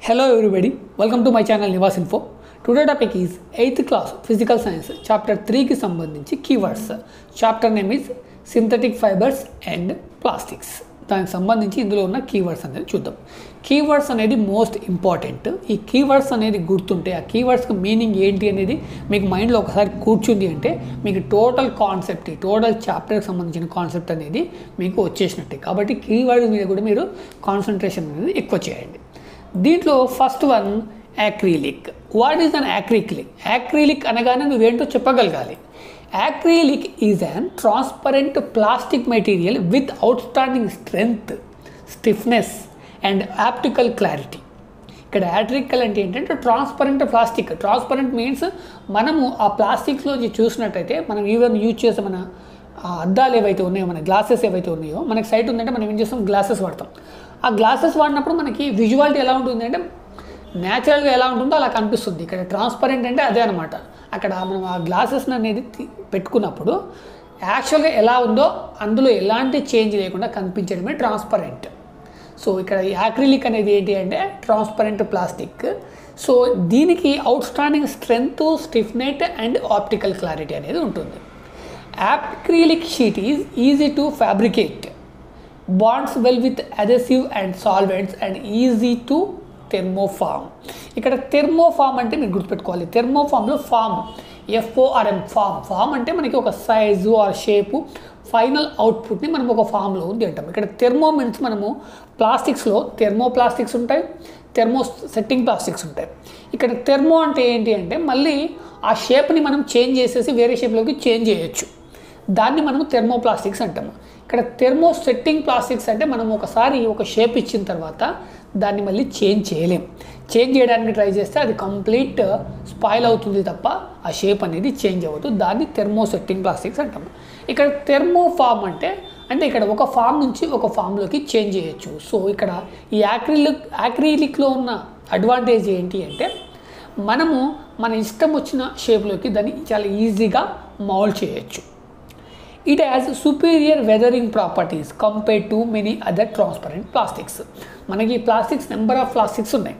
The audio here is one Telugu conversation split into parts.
Hello everybody, welcome to my channel Nivas Info. Today topic is eighth class physical science chapter త్రీకి సంబంధించి keywords chapter name is synthetic fibres and plastics దానికి సంబంధించి ఇందులో ఉన్న కీవర్డ్స్ అనేది చూద్దాం కీవర్డ్స్ అనేది మోస్ట్ ఇంపార్టెంట్ ఈ కీవర్డ్స్ అనేది గుర్తుంటే ఆ కీవర్డ్స్కి మీనింగ్ ఏంటి అనేది మీకు మైండ్లో ఒకసారి కూర్చుంది అంటే మీకు టోటల్ కాన్సెప్ట్ టోటల్ చాప్టర్కి సంబంధించిన కాన్సెప్ట్ అనేది మీకు వచ్చేసినట్టే కాబట్టి కీవర్డ్ మీద కూడా మీరు కాన్సన్ట్రేషన్ అనేది ఎక్కువ చేయండి దీంట్లో first one acrylic what is an acrylic acrylic అనగానే నువ్వేంటో చెప్పగలగాలి acrylic is an transparent plastic material with outstanding strength stiffness and optical clarity ఇక్కడ యాట్రికల్ అంటే ఏంటంటే ట్రాన్స్పరెంట్ ప్లాస్టిక్ ట్రాన్స్పరెంట్ మీన్స్ మనము ఆ ప్లాస్టిక్స్లో చూసినట్టయితే మనం ఈవెన్ యూజ్ చేసే మన ఆ అద్దాలు ఏవైతే ఉన్నాయో మన గ్లాసెస్ ఏవైతే ఉన్నాయో మనకి సైట్ ఉందంటే మనం ఏం చేస్తాం గ్లాసెస్ వాడతాం ఆ గ్లాసెస్ వాడినప్పుడు మనకి విజువాలిటీ ఎలా ఉంటుంది అంటే న్యాచురల్గా ఎలా ఉంటుందో అలా కనిపిస్తుంది ఇక్కడ ట్రాన్స్పరెంట్ అంటే అదే అనమాట అక్కడ మనం ఆ గ్లాసెస్ అనేది తీ- పెట్టుకున్నప్పుడు యాక్చువల్గా ఎలా ఉందో అందులో ఎలాంటి చేంజ్ లేకుండా కనిపించడమే ట్రాన్స్పరెంట్ సో ఇక్కడ యాక్రిలిక్ అనేది ఏంటి అంటే ట్రాన్స్పరెంట్ ప్లాస్టిక్ సో దీనికి outstanding strength stiffness and optical clarity అనేది ఉంటుంది acrylic sheet is easy to fabricate bonds well with adhesive and solvents and easy to thermoform ఇక్కడ థెర్మోఫామ్ అంటే మీరు గుర్తుపెట్టుకోవాలి థెర్మోఫామ్లో ఫామ్ ఎఫ్ఓఆర్ఎం ఫామ్ ఫామ్ అంటే మనకి ఒక సైజు ఆర్ షేపు ఫైనల్ అవుట్పుట్ని మనం ఒక ఫామ్లో ఉంది అంటాం ఇక్కడ థెర్మో మీన్స్ మనము ప్లాస్టిక్స్లో థెర్మో ప్లాస్టిక్స్ ఉంటాయి థెర్మో సెట్టింగ్ ప్లాస్టిక్స్ ఉంటాయి ఇక్కడ థెర్మో అంటే ఏంటి అంటే మళ్ళీ ఆ షేప్ని మనం చేంజ్ చేసేసి వేరే షేప్లోకి చేంజ్ చేయొచ్చు దాన్ని మనము థెర్మోప్లాస్టిక్స్ అంటాము ఇక్కడ థెర్మో సెట్టింగ్ ప్లాస్టిక్స్ అంటే మనం ఒకసారి ఒక షేప్ ఇచ్చిన తర్వాత దాన్ని మళ్ళీ చేంజ్ చేయలేం చేంజ్ చేయడానికి ట్రై చేస్తే అది కంప్లీట్ స్పాయిల్ అవుతుంది తప్ప ఆ షేప్ అనేది చేంజ్ అవ్వదు దాన్ని థెర్మో సెట్టింగ్ ప్లాస్టిక్స్ అంటాము ఇక్కడ థెర్మో ఫామ్ అంటే అంటే ఇక్కడ ఒక ఫామ్ నుంచి ఒక ఫామ్లోకి చేంజ్ చేయొచ్చు సో ఇక్కడ ఈ యాక్రిలిక్ యాక్రిలిక్లో ఉన్న అడ్వాంటేజ్ ఏంటి అంటే మనము మన ఇష్టం వచ్చిన షేప్లోకి దాన్ని చాలా ఈజీగా మౌల్డ్ చేయొచ్చు it has superior weathering properties compare to many other transparent plastics మనకి ప్లాస్టిక్స్ నెంబర్ ఆఫ్ ప్లాస్టిక్స్ ఉన్నాయి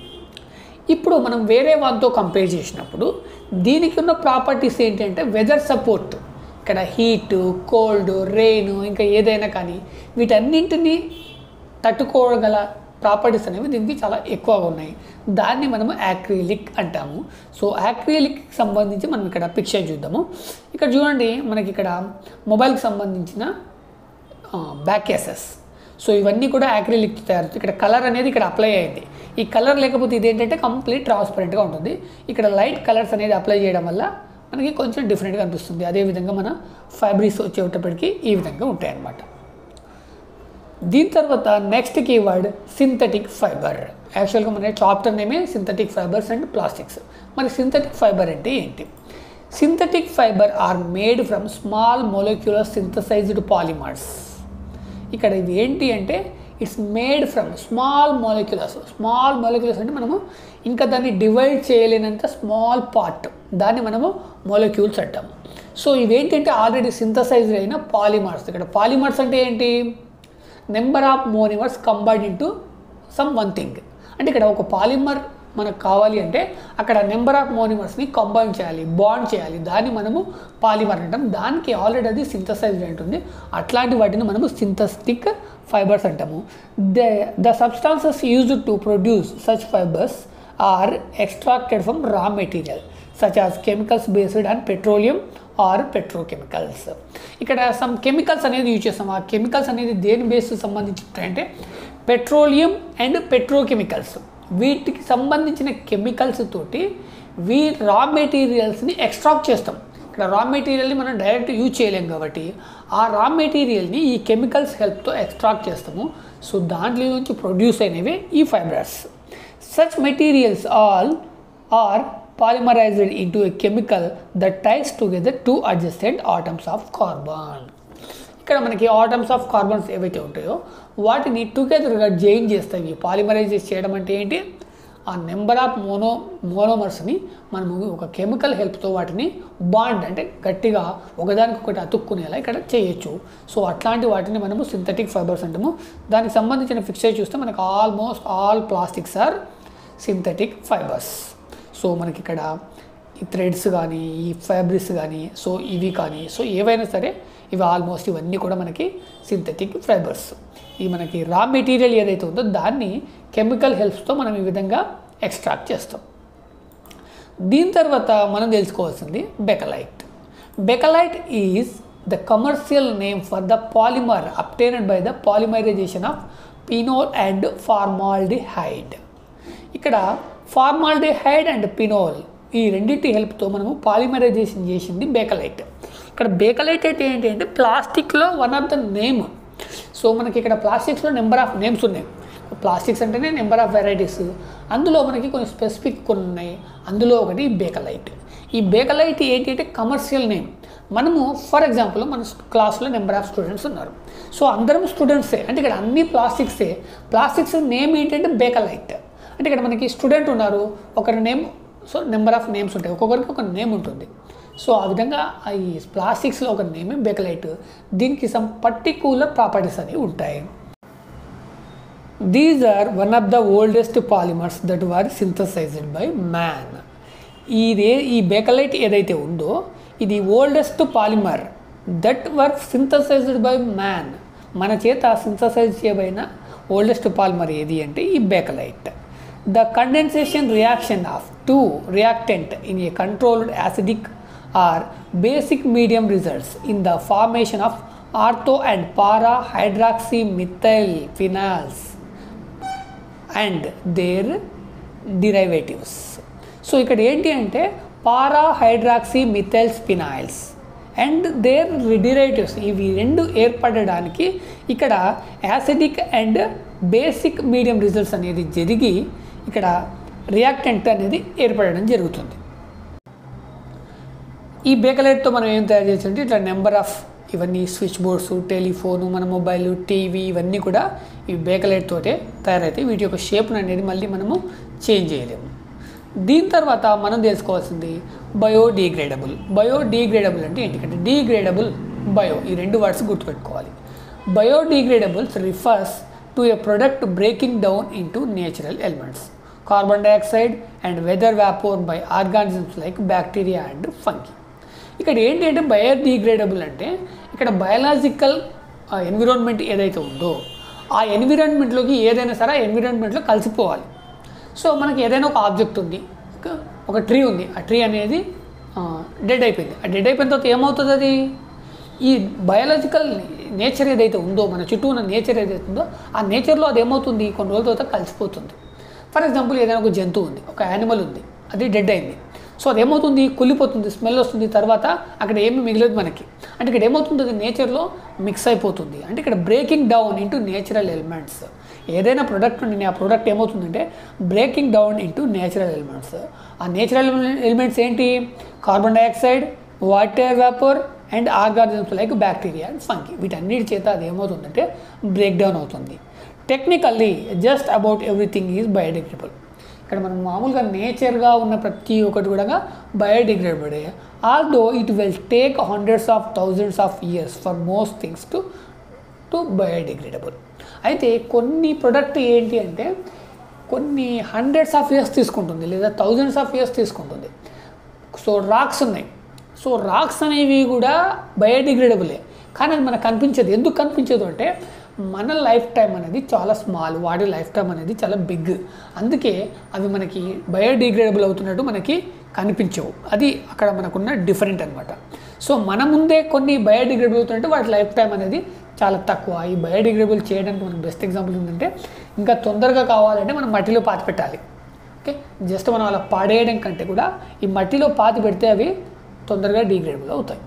ఇప్పుడు మనం వేరే వాటితో కంపేర్ చేసినప్పుడు దీనికి ఉన్న ప్రాపర్టీస్ ఏంటంటే వెదర్ సపోర్ట్ ఇక్కడ హీట్ కోల్డ్ రెయిన్ ఇంకా ఏదైనా కానీ వీటన్నింటినీ తట్టుకోగల ప్రాపర్టీస్ అనేవి దీనికి చాలా ఎక్కువగా ఉన్నాయి దాన్ని మనము యాక్రిలిక్ అంటాము సో యాక్రిలిక్ సంబంధించి మనం ఇక్కడ పిక్చర్ చూద్దాము ఇక్కడ చూడండి మనకి ఇక్కడ మొబైల్కి సంబంధించిన బ్యాక్ కేసెస్ సో ఇవన్నీ కూడా యాక్రిలిక్ తయారు ఇక్కడ కలర్ అనేది ఇక్కడ అప్లై అయింది ఈ కలర్ లేకపోతే ఇదేంటంటే కంప్లీట్ ట్రాన్స్పరెంట్గా ఉంటుంది ఇక్కడ లైట్ కలర్స్ అనేది అప్లై చేయడం వల్ల మనకి కొంచెం డిఫరెంట్గా అనిపిస్తుంది అదేవిధంగా మన ఫ్యాబ్రిక్స్ వచ్చేటప్పటికి ఈ విధంగా ఉంటాయి అన్నమాట దీని తర్వాత నెక్స్ట్ కీవర్డ్ సింథటిక్ ఫైబర్ యాక్చువల్గా మన చాప్టర్ నేమే సింథటిక్ ఫైబర్స్ అండ్ ప్లాస్టిక్స్ మరి సింథటిక్ ఫైబర్ అంటే ఏంటి synthetic fibre are made from small molecular synthesised polymers ఇక్కడ ఇది ఏంటి అంటే it's made from small moleculars small moleculars అంటే మనము ఇంకా దాన్ని డివైడ్ చేయలేనంత స్మాల్ పార్ట్ దాన్ని మనము మొలిక్యూల్స్ అంటాము సో ఇవేంటంటే ఆల్రెడీ సింథసైజ్డ్ అయిన పాలిమర్స్ ఇక్కడ పాలిమర్స్ అంటే ఏంటి number of monomers combine into some one thing అంటే ఇక్కడ ఒక పాలిమర్ మనకు కావాలి అంటే అక్కడ నెంబర్ ఆఫ్ మోనిమర్స్ని కంబైన్ చేయాలి బాండ్ చేయాలి దాన్ని మనము పాలిమర్ అంటాం దానికి ఆల్రెడీ అది సింథసైజ్ ఉంటుంది అట్లాంటి వాటిని మనము సింథటిక్ ఫైబర్స్ అంటాము the the substances used to produce such fibres are extracted from raw material such as chemicals based and petroleum or petrochemicals ఇక్కడ సమ్ కెమికల్స్ అనేది యూజ్ చేస్తాం ఆ కెమికల్స్ అనేది దేని బేస్ సంబంధించి అంటే పెట్రోలియం అండ్ పెట్రోకెమికల్స్ వీటికి సంబంధించిన కెమికల్స్ తోటి వీ రా మెటీరియల్స్ని ఎక్స్ట్రాక్ట్ చేస్తాం ఇక్కడ రా మెటీరియల్ని మనం డైరెక్ట్ యూజ్ చేయలేం కాబట్టి ఆ రా మెటీరియల్ని ఈ కెమికల్స్ హెల్ప్తో ఎక్స్ట్రాక్ట్ చేస్తాము సో దాంట్లో నుంచి ప్రొడ్యూస్ అయినవే ఈ fibres such materials all are polymerized into a chemical that ties together two adjacent atoms of carbon ఇక్కడ మనకి ఆటమ్స్ ఆఫ్ కార్బన్స్ ఏవైతే ఉంటాయో వాటిని టుగెదర్గా జాయిన్ చేస్తాయి పాలిమరైజ్ చేయడం అంటే ఏంటి ఆ నెంబర్ ఆఫ్ మోనో మోనోమర్స్ని మనము ఒక కెమికల్ హెల్ప్తో వాటిని బాండ్ అంటే గట్టిగా ఒకదానికొకటి అతుక్కునేలా ఇక్కడ చేయొచ్చు సో అట్లాంటి వాటిని మనము సింథటిక్ ఫైబర్స్ అంటాము దానికి సంబంధించిన ఫిక్చర్ చూస్తే మనకు almost all plastics are synthetic fibres so మనకి ఇక్కడ ఈ థ్రెడ్స్ కానీ ఈ ఫ్యాబ్రిక్స్ కానీ సో ఇవి కానీ సో ఏవైనా సరే ఇవి ఆల్మోస్ట్ ఇవన్నీ కూడా మనకి సింథటిక్ ఫైబర్స్ ఈ మనకి రా మెటీరియల్ ఏదైతే ఉందో దాన్ని కెమికల్ హెల్ప్స్తో మనం ఈ విధంగా ఎక్స్ట్రాక్ట్ చేస్తాం దీని తర్వాత మనం తెలుసుకోవాల్సింది Bakelite Bakelite is the commercial name for the polymer obtained by the polymerisation of phenol and formaldehyde ఇక్కడ ఫార్మాల్డిహైడ్ అండ్ పినోల్ ఈ రెండింటి హెల్ప్తో మనము పాలిమరైజేషన్ చేసింది బేకలైట్ ఇక్కడ బేకలైట్ అంటే ఏంటి అంటే ప్లాస్టిక్లో one of the name so మనకి ఇక్కడ ప్లాస్టిక్స్లో నెంబర్ ఆఫ్ నేమ్స్ ఉన్నాయి ప్లాస్టిక్స్ అంటేనే నెంబర్ ఆఫ్ వెరైటీస్ అందులో మనకి కొన్ని స్పెసిఫిక్ కొన్ని ఉన్నాయి అందులో ఒకటి బేకలైట్ ఈ బేకలైట్ ఏంటి అంటే కమర్షియల్ నేమ్ మనము ఫర్ ఎగ్జాంపుల్ మన క్లాస్లో నెంబర్ ఆఫ్ స్టూడెంట్స్ ఉన్నారు సో అందరం స్టూడెంట్సే అంటే ఇక్కడ అన్ని ప్లాస్టిక్సే ప్లాస్టిక్స్ నేమ్ ఏంటంటే బేకలైట్ అంటే ఇక్కడ మనకి స్టూడెంట్ ఉన్నారు ఒకరి name so number of names ఉంటాయి ఒక్కొక్కరికి ఒక నేమ్ ఉంటుంది సో ఆ విధంగా ఈ ప్లాస్టిక్స్లో ఒక నేమే బేకలైట్ దీనికి సమ్ పర్టిక్యులర్ ప్రాపర్టీస్ అనేవి ఉంటాయి these are one of the oldest polymers that were synthesised by man ఇదే ఈ బేకలైట్ ఏదైతే ఉందో ఇది oldest polymer that were synthesised by man మన చేత సింథసైజ్ చేయబడిన ఓల్డెస్ట్ పాలిమర్ ఏది అంటే ఈ Bakelite the condensation reaction of two reactant in a controlled acidic or basic medium results in the formation of ortho and para hydroxy methyl phenols and their derivatives so ఇక్కడ ఏంటి అంటే para hydroxy methyl phenols and their derivatives ఇవి రెండు ఏర్పడడానికి ఇక్కడ acidic and basic medium results అనేది జరిగి ఇక్కడ రియాక్టెంట్ అనేది ఏర్పడడం జరుగుతుంది ఈ బేకలైట్తో మనం ఏం తయారు చేసామంటే ఇట్లా నెంబర్ ఆఫ్ ఇవన్నీ స్విచ్ బోర్డ్స్ టెలిఫోను మన మొబైల్ టీవీ ఇవన్నీ కూడా ఈ బేకలైట్ తోటే తయారైతాయి వీటి యొక్క షేప్ను అనేది మళ్ళీ మనము చేంజ్ చేయలేము దీని తర్వాత మనం తెలుసుకోవాల్సింది బయోడీగ్రేడబుల్ బయోడీగ్రేడబుల్ అంటే ఏంటి డీగ్రేడబుల్ బయో ఈ రెండు వర్డ్స్ గుర్తుపెట్టుకోవాలి biodegradables refers to a product breaking down into natural elements carbon dioxide and water vapour by organisms like bacteria and fungi ఇక్కడ ఏంటి అంటే బయోడీగ్రేడబుల్ అంటే ఇక్కడ బయలాజికల్ ఎన్విరాన్మెంట్ ఏదైతే ఉందో ఆ ఎన్విరాన్మెంట్లోకి ఏదైనా సరే ఆ ఎన్విరాన్మెంట్లో కలిసిపోవాలి సో మనకి ఏదైనా ఒక ఆబ్జెక్ట్ ఉంది ఒక- ఒక ట్రీ ఉంది ఆ ట్రీ అనేది డెడ్ అయిపోయింది ఆ డెడ్ అయిపోయిన తర్వాత ఏమవుతుంది అది ఈ బయాలజికల్ నేచర్ ఏదైతే ఉందో మన చుట్టూ ఉన్న నేచర్ ఏదైతే ఉందో ఆ నేచర్లో అది ఏమవుతుంది కొన్ని రోజుల తర్వాత కలిసిపోతుంది ఫర్ ఎగ్జాంపుల్ ఏదైనా ఒక జంతువు ఉంది ఒక యానిమల్ ఉంది అది డెడ్ అయింది సో అది ఏమవుతుంది కుళ్ళిపోతుంది స్మెల్ వస్తుంది తర్వాత అక్కడ ఏమీ మిగలదు మనకి అంటే ఇక్కడ ఏమవుతుంది అది నేచర్లో మిక్స్ అయిపోతుంది అంటే ఇక్కడ breaking down into natural elements ఏదైనా ప్రోడక్ట్ ఉండి ఆ ప్రోడక్ట్ ఏమవుతుందంటే breaking down into natural elements ఆ నేచురల్ ఎలిమెంట్స్ ఏంటి carbon dioxide water vapour and organisms like bacteria and fungi వీటన్నిటి చేత అది ఏమవుతుందంటే బ్రేక్ డౌన్ అవుతుంది technically just about everything is biodegradable ఇక్కడ మనం మామూలుగా నేచర్గా ఉన్న ప్రతి ఒక్కటి కూడా biodegradable although it will take hundreds of thousands of years for most things to to biodegradable అయితే కొన్ని ప్రొడక్ట్ ఏంటి అంటే కొన్ని హండ్రెడ్స్ ఆఫ్ ఇయర్స్ తీసుకుంటుంది లేదా థౌజండ్స్ ఆఫ్ ఇయర్స్ తీసుకుంటుంది సో రాక్స్ ఉన్నాయి సో రాక్స్ అనేవి కూడా బయోడిగ్రేడబులే కానీ అది మనకు కనిపించదు ఎందుకు కనిపించదు అంటే మన లైఫ్ టైం అనేది చాలా స్మాల్ వాడి లైఫ్ టైం అనేది చాలా బిగ్ అందుకే అవి మనకి బయోడిగ్రేడబుల్ అవుతున్నట్టు మనకి కనిపించవు అది అక్కడ మనకున్న డిఫరెంట్ అనమాట సో మన ముందే కొన్ని బయోడిగ్రేడబుల్ అవుతుంటే వాటి లైఫ్ టైం అనేది చాలా తక్కువ ఈ బయోడిగ్రేడబుల్ చేయడానికి మనకు బెస్ట్ ఎగ్జాంపుల్ ఏంటంటే ఇంకా తొందరగా కావాలంటే మనం మట్టిలో పాతి పెట్టాలి ఓకే జస్ట్ మనం అలా పాడేయడం కంటే కూడా ఈ మట్టిలో పాతి పెడితే అవి తొందరగా డీగ్రేడబుల్ అవుతాయి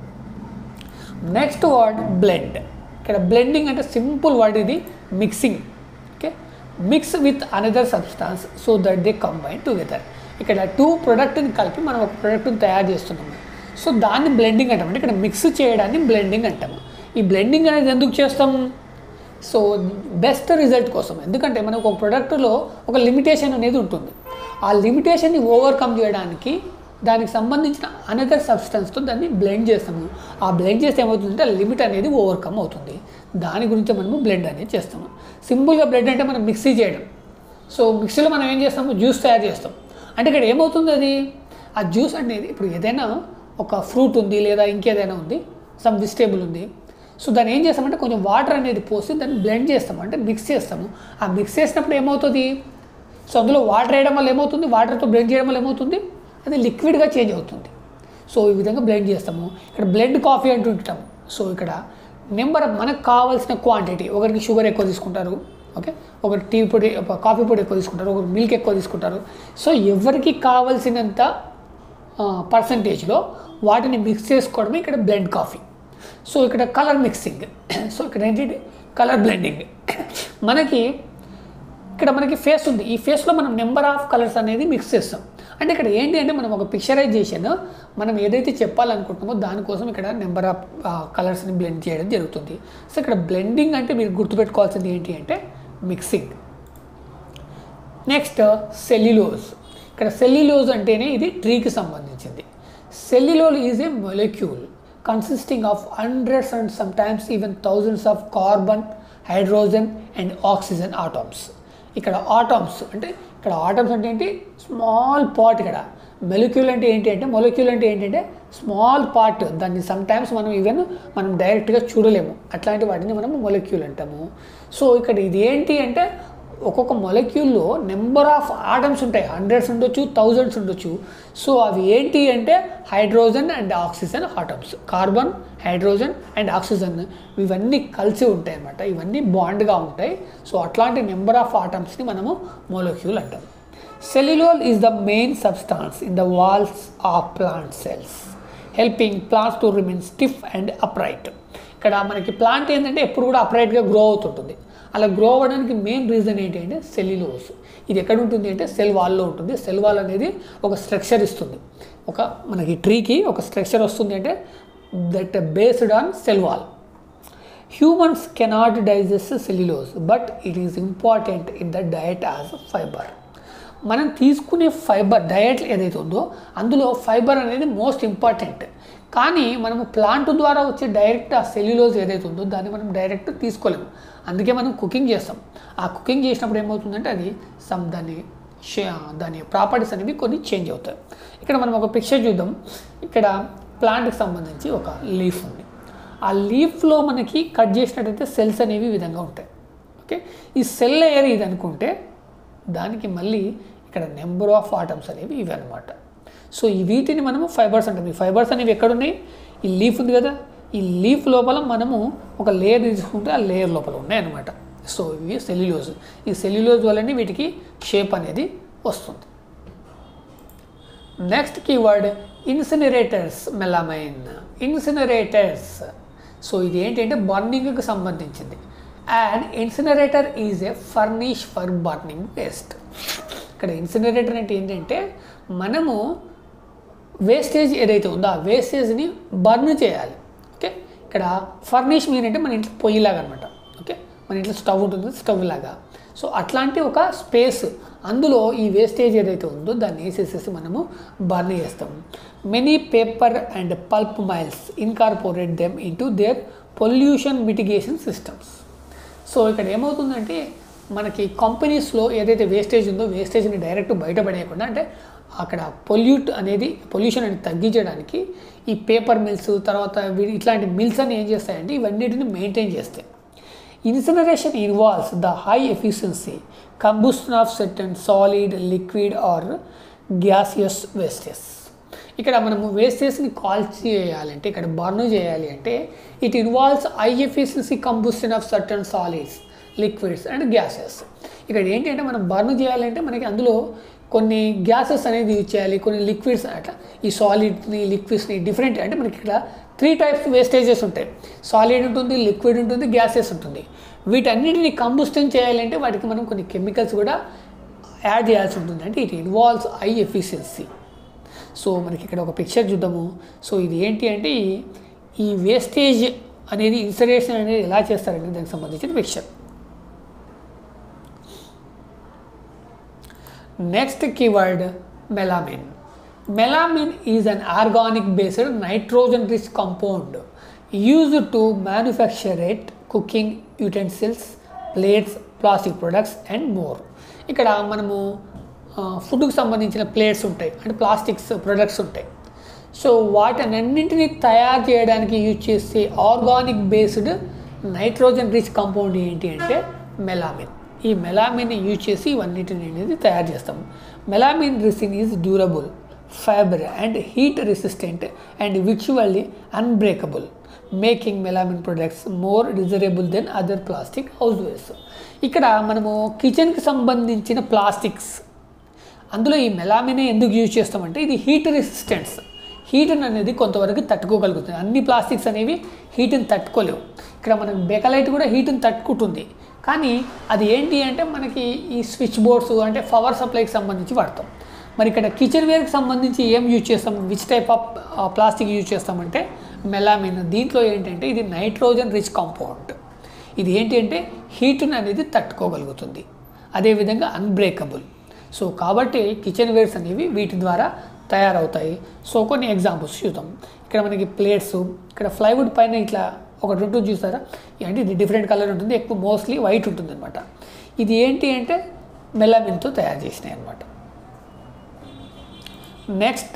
నెక్స్ట్ వర్డ్ బ్లెండ్ ఇక్కడ బ్లెండింగ్ అంటే సింపుల్ వర్డ్ ఇది mixing okay mix with another substance so that they combine together ఇక్కడ టూ ప్రొడక్ట్ని కలిపి మనం ఒక ప్రొడక్ట్ని తయారు చేస్తున్నాము సో దాన్ని బ్లెండింగ్ అంటాం అంటే ఇక్కడ మిక్స్ చేయడాన్ని బ్లెండింగ్ అంటాము ఈ బ్లెండింగ్ అనేది ఎందుకు చేస్తాం సో బెస్ట్ రిజల్ట్ కోసం ఎందుకంటే మనకు ఒక ప్రోడక్ట్లో ఒక లిమిటేషన్ అనేది ఉంటుంది ఆ లిమిటేషన్ని ఓవర్కమ్ చేయడానికి దానికి సంబంధించిన అనదర్ సబ్స్టెన్స్తో దాన్ని బ్లెండ్ చేస్తాము ఆ బ్లెండ్ చేస్తే ఏమవుతుందంటే ఆ లిమిట్ అనేది ఓవర్కమ్ అవుతుంది దాని గురించి మనము బ్లెండ్ అనేది చేస్తాము సింపుల్గా బ్లెండ్ అంటే మనం మిక్సీ చేయడం సో మిక్సీలో మనం ఏం చేస్తాము జ్యూస్ తయారు చేస్తాం అంటే ఇక్కడ ఏమవుతుంది అది ఆ జ్యూస్ అనేది ఇప్పుడు ఏదైనా ఒక ఫ్రూట్ ఉంది లేదా ఇంకేదైనా ఉంది సమ్ వెజిటేబుల్ ఉంది సో దాన్ని ఏం చేస్తామంటే కొంచెం వాటర్ అనేది పోసి దాన్ని బ్లెండ్ చేస్తాము అంటే మిక్స్ చేస్తాము ఆ మిక్స్ చేసినప్పుడు ఏమవుతుంది సో అందులో వాటర్ వేయడం వల్ల ఏమవుతుంది వాటర్తో బ్లెండ్ చేయడం వల్ల ఏమవుతుంది అది లిక్విడ్గా చేంజ్ అవుతుంది సో ఈ విధంగా బ్లెండ్ చేస్తాము ఇక్కడ బ్లెండ్ కాఫీ అంటుంటాము సో ఇక్కడ నెంబర్ మనకు కావాల్సిన క్వాంటిటీ ఒకరికి షుగర్ ఎక్కువ తీసుకుంటారు ఓకే ఒకరు టీ పొడి కాఫీ పొడి ఎక్కువ తీసుకుంటారు ఒకరు మిల్క్ ఎక్కువ తీసుకుంటారు సో ఎవరికి కావాల్సినంత పర్సంటేజ్లో వాటిని మిక్స్ చేసుకోవడమే ఇక్కడ బ్లెండ్ కాఫీ సో ఇక్కడ కలర్ మిక్సింగ్ సో ఇక్కడ ఏంటి కలర్ బ్లెండింగ్ మనకి ఇక్కడ మనకి ఫేస్ ఉంది ఈ ఫేస్లో మనం నెంబర్ ఆఫ్ కలర్స్ అనేది మిక్స్ చేస్తాం అంటే ఇక్కడ ఏంటి అంటే మనం ఒక పిక్చరైజేషన్ మనం ఏదైతే చెప్పాలనుకుంటున్నామో దానికోసం ఇక్కడ నెంబర్ ఆఫ్ కలర్స్ని బ్లెండ్ చేయడం జరుగుతుంది సో ఇక్కడ బ్లెండింగ్ అంటే మీరు గుర్తుపెట్టుకోవాల్సింది ఏంటి అంటే మిక్సింగ్ నెక్స్ట్ సెల్యులోజ్ ఇక్కడ సెల్యులోజ్ అంటేనే ఇది ట్రీకి సంబంధించింది cellulose is a molecule consisting of hundreds and sometimes even thousands of carbon hydrogen and oxygen atoms ఇక్కడ ఆటమ్స్ అంటే ఇక్కడ ఆటమ్స్ అంటే ఏంటి స్మాల్ పార్ట్ ఇక్కడ మెలిక్యూల్ అంటే ఏంటి అంటే మొలిక్యూల్ అంటే ఏంటంటే స్మాల్ పార్ట్ దాన్ని సమ్టైమ్స్ మనం ఈవెన్ మనం డైరెక్ట్గా చూడలేము అట్లాంటి వాటిని మనం మొలిక్యూల్ అంటాము సో ఇక్కడ ఇది ఏంటి అంటే ఒక్కొక్క మొలిక్యూల్లో నెంబర్ ఆఫ్ ఆటమ్స్ ఉంటాయి హండ్రెడ్స్ ఉండొచ్చు థౌజండ్స్ ఉండొచ్చు సో అవి ఏంటి అంటే hydrogen and oxygen atoms carbon hydrogen and oxygen ఇవన్నీ కలిసి ఉంటాయి అన్నమాట ఇవన్నీ బాండ్గా ఉంటాయి సో అట్లాంటి నెంబర్ ఆఫ్ ఆటమ్స్ని మనము మొలిక్యూల్ అంటాం cellulose is the main substance in the walls of plant cells helping plants to remain stiff and upright ఇక్కడ మనకి ప్లాంట్ ఏంటంటే ఎప్పుడు కూడా అప్రైట్గా గ్రో అవుతుంటుంది అలా గ్రో అవ్వడానికి మెయిన్ రీజన్ ఏంటి అంటే సెల్యులోస్ ఇది ఎక్కడ ఉంటుంది అంటే సెల్ వాల్లో ఉంటుంది సెల్ వాల్ అనేది ఒక స్ట్రక్చర్ ఇస్తుంది ఒక మనకి ట్రీకి ఒక స్ట్రక్చర్ వస్తుంది అంటే that based on cell wall humans cannot digest cellulose but it is important in the diet as fibre మనం తీసుకునే ఫైబర్ డయట్ ఏదైతే ఉందో అందులో ఫైబర్ అనేది మోస్ట్ ఇంపార్టెంట్ కానీ మనము ప్లాంట్ ద్వారా వచ్చే డైరెక్ట్ ఆ సెల్యులోజ్ ఏదైతే ఉందో దాన్ని మనం డైరెక్ట్ తీసుకోలేము అందుకే మనం కుకింగ్ చేస్తాం ఆ కుకింగ్ చేసినప్పుడు ఏమవుతుందంటే అది సమ్ దాని షే- దాని ప్రాపర్టీస్ అనేవి కొన్ని చేంజ్ అవుతాయి ఇక్కడ మనం ఒక పిక్చర్ చూద్దాం ఇక్కడ ప్లాంట్కి సంబంధించి ఒక లీఫ్ ఉంది ఆ లీఫ్లో మనకి కట్ చేసినట్టయితే సెల్స్ అనేవి ఈ విధంగా ఉంటాయి ఓకే ఈ సెల్ లేయర్ ఇది అనుకుంటే దానికి మళ్ళీ ఇక్కడ నెంబర్ ఆఫ్ ఆటమ్స్ అనేవి ఇవి అనమాట సో ఈ వీటిని మనము ఫైబర్స్ అంటాం ఈ ఫైబర్స్ అనేవి ఎక్కడున్నాయి ఈ లీఫ్ ఉంది కదా ఈ లీఫ్ లోపల మనము ఒక లేయర్ తీసుకుంటే ఆ లేయర్ లోపల ఉన్నాయి అనమాట సో ఇవి సెల్యులోజ్ ఈ సెల్యులోజ్ వల్లనే వీటికి షేప్ అనేది వస్తుంది next keyword incinerators melamine incinerators so ఇది ఏంటంటే బర్నింగ్కి సంబంధించింది and incinerator is a furnace for burning waste ఇక్కడ ఇన్సినరేటర్ అంటే ఏంటంటే మనము వేస్టేజ్ ఏదైతే ఉందో ఆ వేస్టేజ్ని బర్న్ చేయాలి ఓకే ఇక్కడ ఫర్నిష్ మీన్ అంటే మన ఇంట్లో పొయ్యిలాగా అనమాట ఓకే మన ఇంట్లో స్టవ్ ఉంటుంది స్టవ్ లాగా సో అట్లాంటి ఒక స్పేస్ అందులో ఈ వేస్టేజ్ ఏదైతే ఉందో దాన్ని వేసేసేసి మనము బర్న్ చేస్తాం many paper and pulp mills incorporate them into their pollution mitigation systems so ఇక్కడ ఏమవుతుందంటే మనకి కంపెనీస్లో ఏదైతే వేస్టేజ్ ఉందో వేస్టేజ్ని డైరెక్ట్ బయటపడేయకుండా అంటే అక్కడ పొల్యూట్ అనేది పొల్యూషన్ అనేది తగ్గించడానికి ఈ పేపర్ మిల్స్ తర్వాత వీ- ఇట్లాంటి మిల్స్ అని ఏం చేస్తాయంటే ఇవన్నిటిని మెయింటైన్ చేస్తాయి incineration involves the high efficiency combustion of certain solid liquid or gaseous wastage ఇక్కడ మనము వేస్టేజ్ని కాల్చి చేయాలంటే ఇక్కడ బర్న్ చేయాలి అంటే it involves high efficiency combustion of certain solids liquids and gases ఇక్కడ ఏంటంటే మనం బర్న్ చేయాలంటే మనకి అందులో కొన్ని గ్యాసెస్ అనేది యూజ్ చేయాలి కొన్ని లిక్విడ్స్ అట్లా ఈ సాలిడ్ని లిక్విడ్స్ని డిఫరెంట్ అంటే మనకి ఇక్కడ త్రీ టైప్స్ వేస్టేజెస్ ఉంటాయి సాలిడ్ ఉంటుంది లిక్విడ్ ఉంటుంది గ్యాసెస్ ఉంటుంది వీటన్నిటిని కంబుస్టన్ చేయాలంటే వాటికి మనం కొన్ని కెమికల్స్ కూడా యాడ్ చేయాల్సి ఉంటుంది అంటే it involves high efficiency so మనకి ఇక్కడ ఒక పిక్చర్ చూద్దాము సో ఇది ఏంటి అంటే ఈ- ఈ వేస్టేజ్ అనేది ఇన్సరేషన్ అనేది ఎలా చేస్తారనేది దానికి సంబంధించిన picture next keyword melamine melamine is an organic based nitrogen rich compound used to manufacture cooking utensils plates plastic products and more ఇక్కడ మనము ఫుడ్కి సంబంధించిన ప్లేట్స్ ఉంటాయి అంటే ప్లాస్టిక్స్ ప్రొడక్ట్స్ ఉంటాయి సో వాటినన్నింటినీ తయారు చేయడానికి యూజ్ చేసే organic based nitrogen rich compound ఏంటి అంటే మెలామిన్ ఈ మెలామిన్ యూజ్ చేసి ఇవన్నిటిని అనేది తయారు చేస్తాము melamine resin is durable fibre and heat resistant and విచువల్లీ unbreakable making melamine products more desirable than other plastic house wares ఇక్కడ మనము కిచెన్కి సంబంధించిన ప్లాస్టిక్స్ అందులో ఈ మెలామినే ఎందుకు యూజ్ చేస్తామంటే ఇది హీట్ రెసిస్టెన్స్ హీట్ అనేది కొంతవరకు తట్టుకోగలుగుతుంది అన్ని ప్లాస్టిక్స్ అనేవి హీట్ని తట్టుకోలేవు ఇక్కడ మనకి బెకలైట్ కూడా హీట్ని తట్టుకుంటుంది కానీ అది ఏంటి అంటే మనకి ఈ స్విచ్ బోర్డ్స్ అంటే పవర్ సప్లైకి సంబంధించి వాడతాం మరి ఇక్కడ కిచెన్ వేర్కి సంబంధించి ఏం యూజ్ చేస్తాం which type of plastic use చేస్తామంటే మెలామిన్ దీంట్లో ఏంటంటే ఇది నైట్రోజన్ రిచ్ కాంపౌండ్ ఇది ఏంటి అంటే హీట్ని అనేది తట్టుకోగలుగుతుంది అదేవిధంగా అన్బ్రేకబుల్ సో కాబట్టి కిచెన్ వేర్స్ అనేవి వీటి ద్వారా తయారవుతాయి సో కొన్ని ఎగ్జాంపుల్స్ చూద్దాం ఇక్కడ మనకి ప్లేట్స్ ఇక్కడ ప్లైవుడ్ పైన ఇట్లా ఒకటి ఉంటుంది చూసారా అంటే ఇది డిఫరెంట్ కలర్ ఉంటుంది ఎక్కువ మోస్ట్లీ వైట్ ఉంటుంది అనమాట ఇది ఏంటి అంటే మెలామిన్తో తయారు చేసినాయి అనమాట next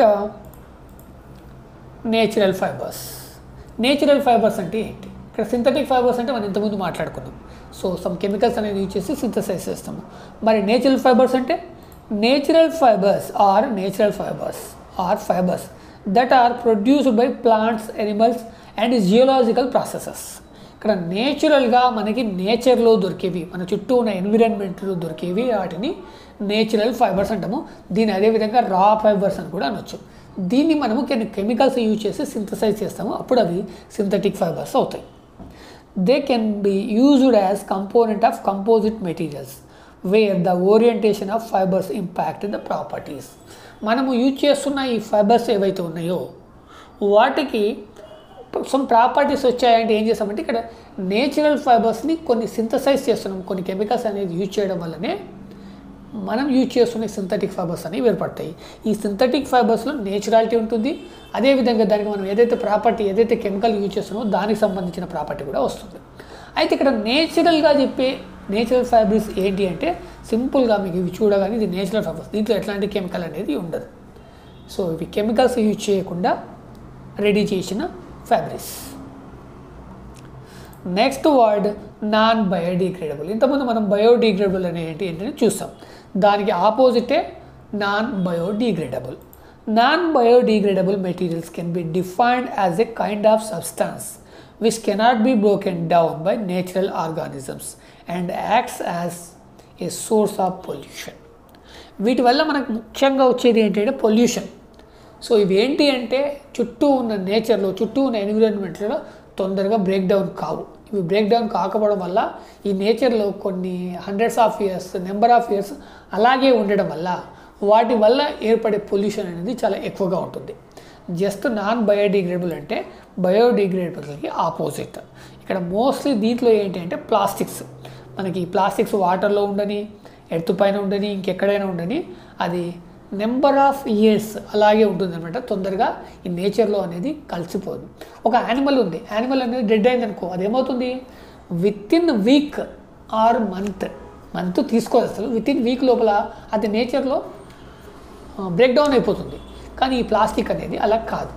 natural fibres natural fibres అంటే ఏంటి ఇక్కడ సింథటిక్ ఫైబర్స్ అంటే మనం ఇంతకుముందు మాట్లాడుకున్నాం సో సమ్ కెమికల్స్ అనేది యూజ్ చేసి సింథసైజ్ చేస్తాము మరి నేచురల్ ఫైబర్స్ అంటే natural fibres are natural fibres are fibres that are produced by plants animals and geological processes ఇక్కడ నేచురల్గా మనకి నేచర్లో దొరికేవి మన చుట్టూ ఉన్న ఎన్విరాన్మెంట్లో దొరికేవి వాటిని నేచురల్ ఫైబర్స్ అంటాము దీని అదేవిధంగా రా ఫైబర్స్ అని కూడా అనొచ్చు దీన్ని మనము కొన్ని కెమికల్స్ యూజ్ చేసి సింథసైజ్ చేస్తాము అప్పుడు అవి సింథటిక్ ఫైబర్స్ అవుతాయి they can be used as component of composite materials where the orientation of fibres impact the properties మనము యూజ్ చేస్తున్న ఈ ఫైబర్స్ ఏవైతే ఉన్నాయో వాటికి సమ్ ప్రాపర్టీస్ వచ్చాయంటే ఏం చేస్తామంటే ఇక్కడ నేచురల్ ఫైబర్స్ని కొన్ని సింథసైజ్ చేస్తున్నాం కొన్ని కెమికల్స్ అనేది యూజ్ చేయడం వల్లనే మనం యూజ్ చేస్తున్న సింథటిక్ ఫైబర్స్ అనేవి ఏర్పడతాయి ఈ సింథటిక్ ఫైబర్స్లో నేచురాలిటీ ఉంటుంది అదేవిధంగా దానికి మనం ఏదైతే ప్రాపర్టీ ఏదైతే కెమికల్ యూజ్ చేస్తున్నామో దానికి సంబంధించిన ప్రాపర్టీ కూడా వస్తుంది అయితే ఇక్కడ నేచురల్గా చెప్పే నేచురల్ ఫైబర్స్ ఏంటి అంటే సింపుల్గా మీకు ఇవి చూడగానే ఇది నేచురల్ ఫైబర్స్ దీంట్లో ఎట్లాంటి కెమికల్ అనేది ఉండదు సో ఇవి కెమికల్స్ యూజ్ చేయకుండా రెడీ చేసిన fabrics next word non biodegradable ఇంతకుముందు మనం బయోడిగ్రేడబుల్ అనేది ఏంటంటే చూస్తాం దానికి ఆపోజిటే non biodegradable non biodegradable materials can be defined as a kind of substance which cannot be broken down by natural organisms and acts as a source of pollution వీటి వల్ల మనకు ముఖ్యంగా వచ్చేది ఏంటంటే పొల్యూషన్ సో ఇవేంటి అంటే చుట్టూ ఉన్న నేచర్లో చుట్టూ ఉన్న ఎన్విరాన్మెంట్లో తొందరగా బ్రేక్ డౌన్ కావు ఇవి బ్రేక్ డౌన్ కాకపోవడం వల్ల ఈ నేచర్లో కొన్ని hundreds of years number of years అలాగే ఉండడం వల్ల వాటి వల్ల ఏర్పడే పొల్యూషన్ అనేది చాలా ఎక్కువగా ఉంటుంది జస్ట్ నాన్ బయోడిగ్రేడబుల్ అంటే బయోడిగ్రేడబుల్కి ఆపోజిట్ ఇక్కడ మోస్ట్లీ దీంట్లో ఏంటి అంటే ప్లాస్టిక్స్ మనకి ప్లాస్టిక్స్ వాటర్లో ఉండని ఎర్త్ పైన ఉండని ఇంకెక్కడైనా ఉండని అది నెంబర్ ఆఫ్ ఇయర్స్ అలాగే ఉంటుంది అనమాట తొందరగా ఈ నేచర్లో అనేది కలిసిపోదు ఒక యానిమల్ ఉంది యానిమల్ అనేది డెడ్ అయింది అనుకో అదేమవుతుంది within week or month month తీసుకోదు అసలు విత్ ఇన్ వీక్ లోపల అది నేచర్లో బ్రేక్ డౌన్ అయిపోతుంది కానీ ఈ ప్లాస్టిక్ అనేది అలా కాదు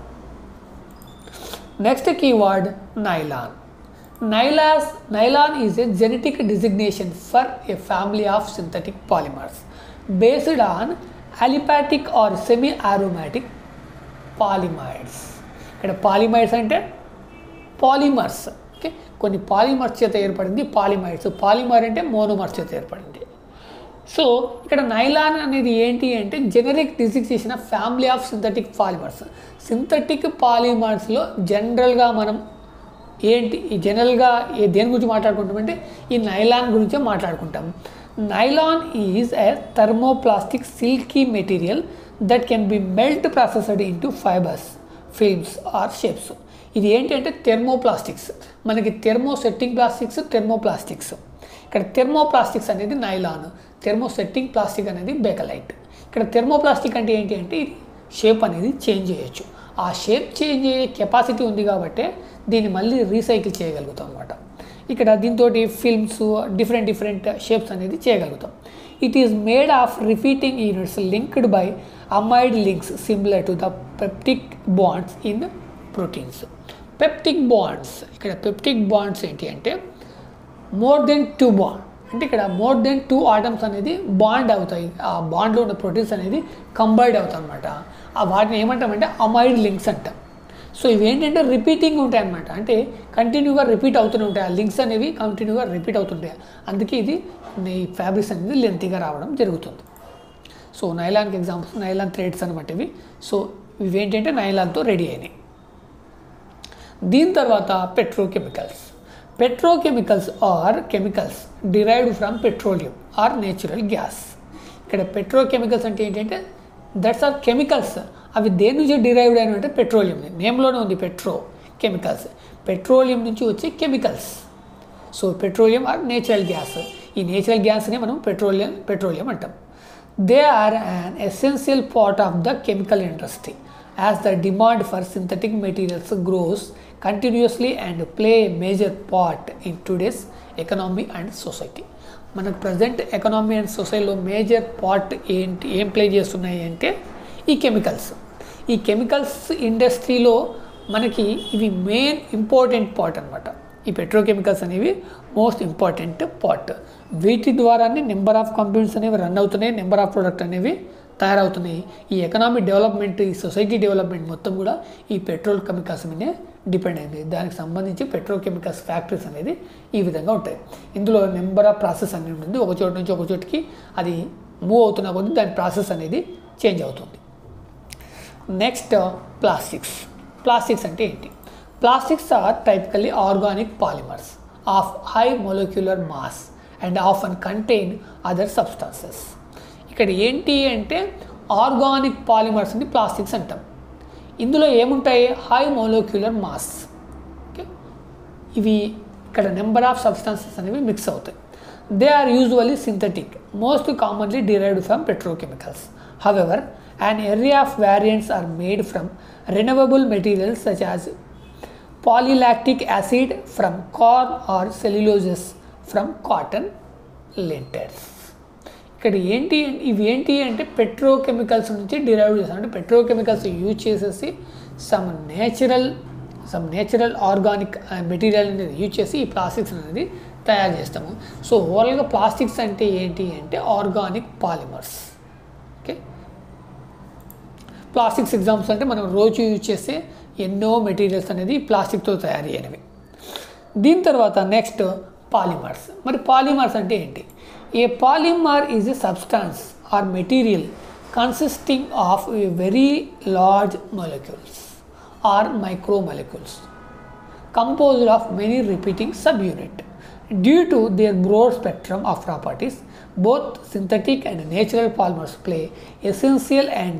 next keyword nylon nylons nylon is a genetic designation for a family of synthetic polymers based on aliphatic or semi aromatic polyamides ఇక్కడ పాలిమైడ్స్ అంటే పాలిమర్స్ ఓకే కొన్ని పాలిమర్స్ చేత ఏర్పడింది పాలిమైడ్స్ పాలిమర్ అంటే మోనోమర్స్ చేత ఏర్పడింది సో ఇక్కడ నైలాన్ అనేది ఏంటి అంటే generic designation of family of synthetic polymers synthetic పాలిమర్స్లో జనరల్గా మనం ఏంటి ఈ జనరల్గా ఏ దేని గురించి మాట్లాడుకుంటామంటే ఈ నైలాన్ గురించే మాట్లాడుకుంటాం nylon is a thermoplastic silky material that can be melt processed into fibres films or shapes ఇది ఏంటంటే థెర్మోప్లాస్టిక్స్ మనకి థెర్మోసెట్టింగ్ ప్లాస్టిక్స్ థెర్మోప్లాస్టిక్స్ ఇక్కడ థెర్మోప్లాస్టిక్స్ అనేది నైలాన్ థెర్మోసెట్టింగ్ ప్లాస్టిక్ అనేది బేకలైట్ ఇక్కడ థెర్మోప్లాస్టిక్ అంటే ఏంటి అంటే ఇది షేప్ అనేది చేంజ్ చేయొచ్చు ఆ షేప్ చేంజ్ అయ్యే కెపాసిటీ ఉంది కాబట్టి దీన్ని మళ్ళీ రీసైకిల్ చేయగలుగుతాం అనమాట ఇక్కడ దీంతో ఫిల్మ్స్ డిఫరెంట్ డిఫరెంట్ షేప్స్ అనేది చేయగలుగుతాం it is made of repeating units linked by amide links similar to the peptic bonds in proteins peptic bonds ఇక్కడ పెప్టిక్ బాండ్స్ ఏంటి అంటే మోర్ దెన్ టూ బాండ్ అంటే ఇక్కడ మోర్ దెన్ టూ ఆటమ్స్ అనేది బాండ్ అవుతాయి ఆ బాండ్లో ఉన్న ప్రోటీన్స్ అనేది కంబైడ్ అవుతాయి అనమాట ఆ వాటిని ఏమంటామంటే అమైడ్ లింక్స్ అంటాం సో ఇవి ఏంటంటే రిపీటింగ్ ఉంటాయి అనమాట అంటే కంటిన్యూగా రిపీట్ అవుతూనే ఉంటాయి ఆ లింక్స్ అనేవి కంటిన్యూగా రిపీట్ అవుతుంటాయి అందుకే ఇది ఈ ఫ్యాబ్రిక్స్ అనేది లెంతీగా రావడం జరుగుతుంది సో నైలాన్కి ఎగ్జాంపుల్స్ నైలాన్ థ్రెడ్స్ అనమాట ఇవి సో ఇవి ఏంటంటే నైలాన్తో రెడీ అయినాయి దీని తర్వాత petrochemicals petrochemicals are chemicals derived from petroleum or natural gas ఇక్కడ పెట్రోకెమికల్స్ అంటే ఏంటంటే దట్స్ ఆర్ కెమికల్స్ అవి దేని నుంచి డిరైవ్డ్ అయిన అంటే పెట్రోలియం నేమ్లోనే ఉంది పెట్రో కెమికల్స్ పెట్రోలియం నుంచి వచ్చే chemicals so petroleum or natural gas ఈ నేచురల్ గ్యాస్ని మనం పెట్రోలియం పెట్రోలియం అంటాం they are an essential part of the chemical industry as the demand for synthetic materials grows continuously and play major part in today's economy and society మనకు ప్రజెంట్ ఎకనామీ అండ్ సొసైటీలో మేజర్ పార్ట్ ఏంటి ఏం ప్లే చేస్తున్నాయి అంటే ఈ కెమికల్స్ ఈ కెమికల్స్ ఇండస్ట్రీలో మనకి ఇవి మెయిన్ ఇంపార్టెంట్ పార్ట్ అనమాట ఈ పెట్రోకెమికల్స్ అనేవి మోస్ట్ ఇంపార్టెంట్ పార్ట్ వీటి ద్వారానే నెంబర్ ఆఫ్ కంపెనీస్ అనేవి రన్ అవుతున్నాయి నెంబర్ ఆఫ్ ప్రొడక్ట్ అనేవి తయారవుతున్నాయి ఈ ఎకనామిక్ డెవలప్మెంట్ ఈ సొసైటీ డెవలప్మెంట్ మొత్తం కూడా ఈ పెట్రోల్ కెమికల్స్ మీదే డిపెండ్ అయింది దానికి సంబంధించి పెట్రోకెమికల్స్ ఫ్యాక్టరీస్ అనేది ఈ విధంగా ఉంటాయి ఇందులో నెంబర్ ఆఫ్ ప్రాసెస్ అనేది ఉంటుంది ఒక చోటు నుంచి ఒక చోటుకి అది మూవ్ అవుతున్న కొద్దీ దాని ప్రాసెస్ అనేది చేంజ్ అవుతుంది నెక్స్ట్ ప్లాస్టిక్స్ ప్లాస్టిక్స్ అంటే ఏంటి plastics are typically organic polymers of high molecular mass and of and contain other substances ఇక్కడ ఏంటి అంటే ఆర్గానిక్ పాలిమర్స్ అని ప్లాస్టిక్స్ అంటాం ఇందులో ఏముంటాయి హై మొలిక్యులర్ మాస్ ఓకే ఇవి ఇక్కడ నెంబర్ ఆఫ్ సబ్స్టాన్సెస్ అనేవి మిక్స్ అవుతాయి they are usually synthetic most commonly derived from petrochemicals however an area of variants are made from renewable materials such as polylactic acid from corn or celluloses from cotton linters ఇక్కడ ఏంటి ఇవి ఏంటి అంటే పెట్రోకెమికల్స్ నుంచి డిరైవ్ చేస్తాం అంటే పెట్రోకెమికల్స్ యూజ్ చేసేసి some natural some natural organic material అనేది యూజ్ చేసి ఈ ప్లాస్టిక్స్ అనేది తయారు చేస్తాము సో ఓవరాల్గా ప్లాస్టిక్స్ అంటే ఏంటి అంటే organic polymers okay plastics examples అంటే మనం రోజు యూజ్ చేసే ఎన్నో మెటీరియల్స్ అనేది ప్లాస్టిక్తో తయారు అయినవి దీని తర్వాత నెక్స్ట్ పాలిమర్స్ మరి పాలిమర్స్ అంటే ఏంటి a polymer is a substance or material consisting of a very large molecules or micro molecules composed of many repeating subunit. Due to their broad spectrum of properties, both synthetic and natural polymers play essential and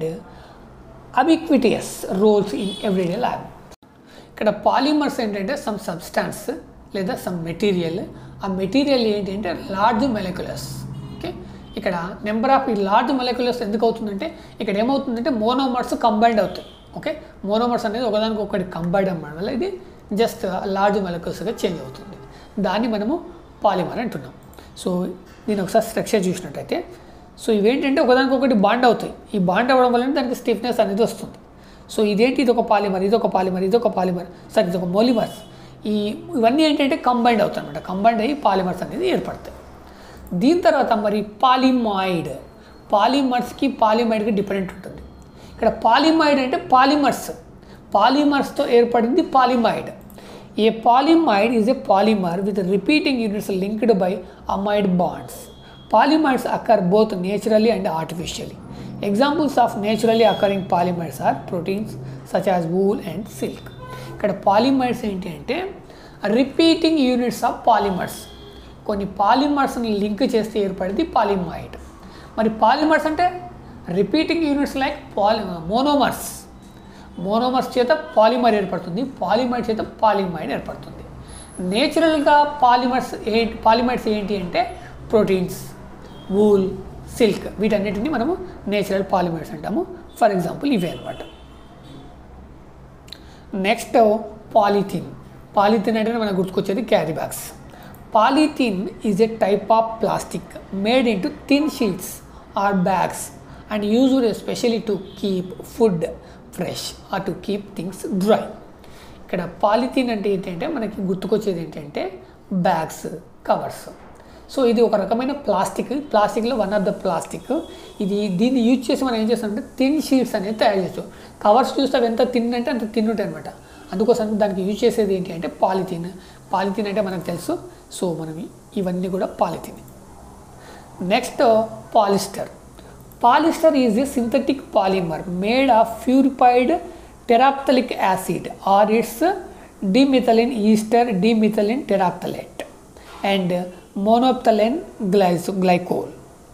ubiquitous roles in everyday life. ఇక్కడ పాలిమర్స్ ఏంటంటే సమ్ సబ్స్టాన్స్ లేదా సమ్ మెటీరియల్ ఆ మెటీరియల్ ఏంటంటే లార్జ్ మొలిక్యులర్స్ ఓకే ఇక్కడ నెంబర్ ఆఫ్ ఈ లార్జ్ మొలిక్యులర్స్ ఎందుకు అవుతుందంటే ఇక్కడ ఏమవుతుందంటే మోనోమర్స్ కంబైండ్ అవుతాయి ఓకే మోనోమర్స్ అనేది ఒకదానికి ఒకటి కంబైండ్ అవ్వడం వల్ల ఇది జస్ట్ లార్జ్ మొలిక్యూల్స్గా చేంజ్ అవుతుంది దాన్ని మనము పాలిమర్ అంటున్నాం సో దీని ఒకసారి స్ట్రక్చర్ చూసినట్టయితే సో ఇవేంటంటే ఒకదానికొకటి బాండ్ అవుతాయి ఈ బాండ్ అవ్వడం వల్ల దానికి స్టిఫ్నెస్ అనేది వస్తుంది సో ఇదేంటి ఇది ఒక పాలిమర్ ఇది ఒక పాలిమర్ ఇది ఒక పాలిమర్ సారీ ఇది ఒక మోలిమర్స్ ఈ ఇవన్నీ ఏంటంటే కంబైండ్ అవుతాయి అనమాట కంబైండ్ అయ్యి పాలిమర్స్ అనేది ఏర్పడతాయి దీని తర్వాత మరి పాలిమాయిడ్ పాలిమర్స్కి పాలిమైడ్కి డిఫరెంట్ ఉంటుంది ఇక్కడ పాలిమైడ్ అంటే పాలిమర్స్ పాలిమర్స్తో ఏర్పడింది polyamide a polyamide is a polymer with repeating units linked by amide bonds polyamides occur both naturally and artificially examples of naturally occurring polyamides are proteins such as wool and silk ఇక్కడ పాలిమైడ్స్ ఏంటి అంటే రిపీటింగ్ యూనిట్స్ ఆఫ్ పాలిమర్స్ కొన్ని పాలిమర్స్ని లింక్ చేస్తే ఏర్పడింది పాలిమైడ్ మరి పాలిమర్స్ అంటే repeating units like poly monomers monomers చేత పాలిమర్ ఏర్పడుతుంది పాలిమైడ్ చేత పాలిమైడ్ ఏర్పడుతుంది నేచురల్గా పాలిమర్స్ ఏంటి పాలిమైడ్స్ ఏంటి అంటే ప్రోటీన్స్ వూల్ సిల్క్ వీటన్నిటిని మనము నేచురల్ పాలిమైడ్స్ అంటాము ఫర్ ఎగ్జాంపుల్ ఇవే అనమాట నెక్స్ట్ పాలిథిన్ పాలిథిన్ అంటే మనకు గుర్తుకొచ్చేది carry bags polythene is a type of plastic made into thin sheets or bags and used especially to keep food fresh or to keep things dry ఇక్కడ పాలిథీన్ అంటే ఏంటంటే మనకి గుర్తుకొచ్చేది ఏంటంటే బ్యాగ్స్ కవర్స్ సో ఇది ఒక రకమైన ప్లాస్టిక్ ప్లాస్టిక్లో వన్ ఆఫ్ ద ప్లాస్టిక్ ఇది దీన్ని యూజ్ చేసి మనం ఏం చేస్తామంటే థిన్ షీట్స్ అనేది తయారు చేస్తాం కవర్స్ చూస్తే అవి ఎంత థిన్ అంటే అంత థిన్ ఉంటాయి అనమాట అందుకోసం దానికి యూజ్ చేసేది ఏంటి అంటే పాలిథీన్ పాలిథీన్ అంటే మనకు తెలుసు సో మనం ఇవన్నీ కూడా polythene next polyester polyester is a synthetic polymer made of purified terephthalic acid or its dimethylene ester dimethylene terephthalate and monoethylene glyce glycol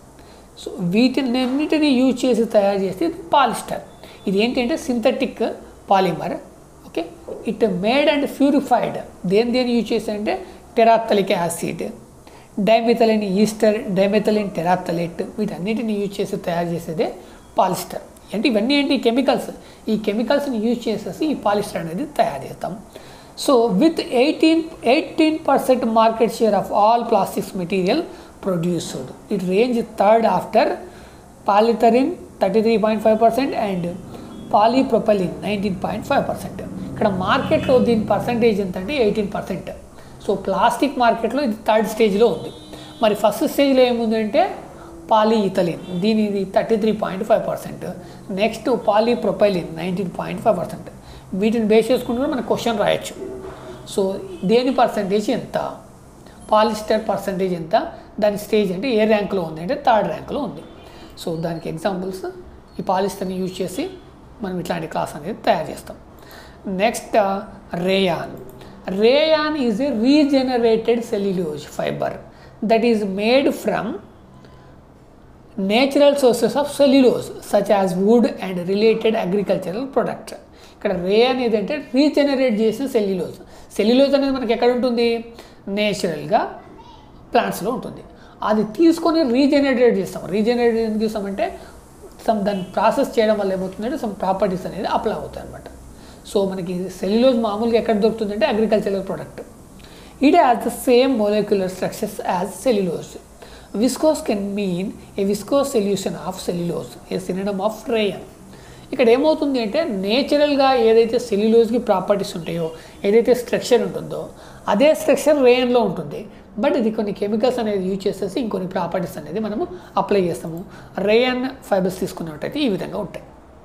so వీటిని అన్నిటిని యూజ్ చేసి తయారు చేస్తే ఇది పాలిస్టర్ ఇది ఏంటంటే synthetic polymer okay it made and purified దేని దేని యూజ్ చేసి అంటే టెరాప్తలిక్ యాసిడ్ డైమెథలిన్ ఈస్టర్ డైమెథలిన్ టెరాప్తలేట్ వీటన్నిటిని యూజ్ చేసి తయారు చేసేదే పాలిస్టర్ అంటే ఇవన్నీ ఏంటి కెమికల్స్ ఈ కెమికల్స్ని యూజ్ చేసేసి ఈ పాలిస్టర్ అనేది తయారు చేస్తాం so with eighteen eighteen percent market share of all plastics material produced it range third after polyethylene thirty three point five percent and polypropylene nineteen point five percent ఇక్కడ మార్కెట్లో దీని పర్సంటేజ్ ఎంత అంటే ఎయిటీన్ పర్సెంట్ సో ప్లాస్టిక్ మార్కెట్లో ఇది థర్డ్ స్టేజ్లో ఉంది మరి ఫస్ట్ స్టేజ్లో ఏముందంటే పాలీ ఇథలిన్ దీని ఇది thirty three point five percent next polypropylene nineteen point five percent వీటిని బేస్ చేసుకుంటూ కూడా మనకు క్వశ్చన్ రాయొచ్చు సో దేని పర్సంటేజ్ ఎంత పాలిస్టర్ పర్సంటేజ్ ఎంత దాని స్టేజ్ అంటే ఏ ర్యాంక్లో ఉంది అంటే థర్డ్ ర్యాంక్లో ఉంది సో దానికి ఎగ్జాంపుల్స్ ఈ పాలిస్టర్ని యూజ్ చేసి మనం ఇట్లాంటి క్లాస్ అనేది తయారు చేస్తాం next rayon rayon is a regenerated cellulose fibre that is made from natural sources of cellulose such as wood and related agricultural product ఇక్కడ రే అనేది అంటే రీజనరేట్ చేసిన సెల్యులోజ్ సెల్యులోజ్ అనేది మనకి ఎక్కడ ఉంటుంది నేచురల్గా ప్లాంట్స్లో ఉంటుంది అది తీసుకొని రీజనరేట్ చేస్తాం రీజనరేట్ ఎందుకు చేస్తామంటే సమ్ దాన్ని ప్రాసెస్ చేయడం వల్ల ఏమవుతుందంటే సమ్ ప్రాపర్టీస్ అనేది అప్లై అవుతాయి అనమాట సో మనకి సెల్యులోజ్ మామూలుగా ఎక్కడ దొరుకుతుందంటే agricultural product it has the same molecular structures as cellulose viscose can mean a viscose solution of cellulose a synonym of rayon ఇక్కడ ఏమవుతుంది అంటే నేచురల్గా ఏదైతే సెల్యులోజ్కి ప్రాపర్టీస్ ఉంటాయో ఏదైతే స్ట్రక్చర్ ఉంటుందో అదే స్ట్రక్చర్ రేయన్లో ఉంటుంది బట్ ఇది కొన్ని కెమికల్స్ అనేది యూజ్ చేసేసి ఇంకొన్ని ప్రాపర్టీస్ అనేది మనము అప్లై చేస్తాము రేయన్ ఫైబర్స్ తీసుకున్నట్టయితే ఈ విధంగా ఉంటాయి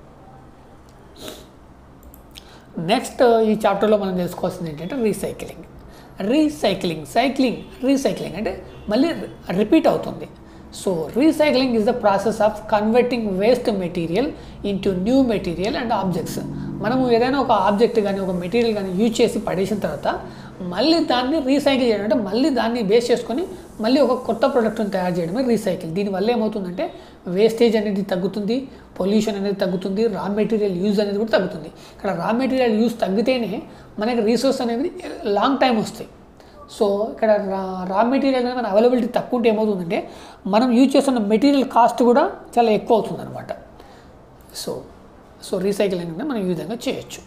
నెక్స్ట్ ఈ చాప్టర్లో మనం తెలుసుకోవాల్సింది ఏంటంటే రీసైక్లింగ్ రీసైక్లింగ్ సైక్లింగ్ రీసైక్లింగ్ అంటే మళ్ళీ రిపీట్ అవుతుంది so recycling is the process of converting waste material into new material and objects మనము ఏదైనా ఒక ఆబ్జెక్ట్ కానీ ఒక మెటీరియల్ కానీ యూజ్ చేసి పడేసిన తర్వాత మళ్ళీ దాన్ని రీసైకిల్ చేయడం అంటే మళ్ళీ దాన్ని బేస్ చేసుకొని మళ్ళీ ఒక కొత్త ప్రోడక్ట్ని తయారు చేయడమే రీసైకిల్ దీనివల్ల ఏమవుతుందంటే వేస్టేజ్ అనేది తగ్గుతుంది పొల్యూషన్ అనేది తగ్గుతుంది రా మెటీరియల్ యూజ్ అనేది కూడా తగ్గుతుంది ఇక్కడ రా మెటీరియల్ యూజ్ తగ్గితేనే మనకి రీసోర్స్ అనేది లాంగ్ టైం వస్తాయి సో ఇక్కడ రా రా మెటీరియల్ అనేది మన అవైలబిలిటీ తక్కువ ఉంటే ఏమవుతుందంటే మనం యూజ్ చేస్తున్న మెటీరియల్ కాస్ట్ కూడా చాలా ఎక్కువ అవుతుంది అనమాట సో సో రీసైక్లింగ్ అనేది మనం ఈ విధంగా చేయొచ్చు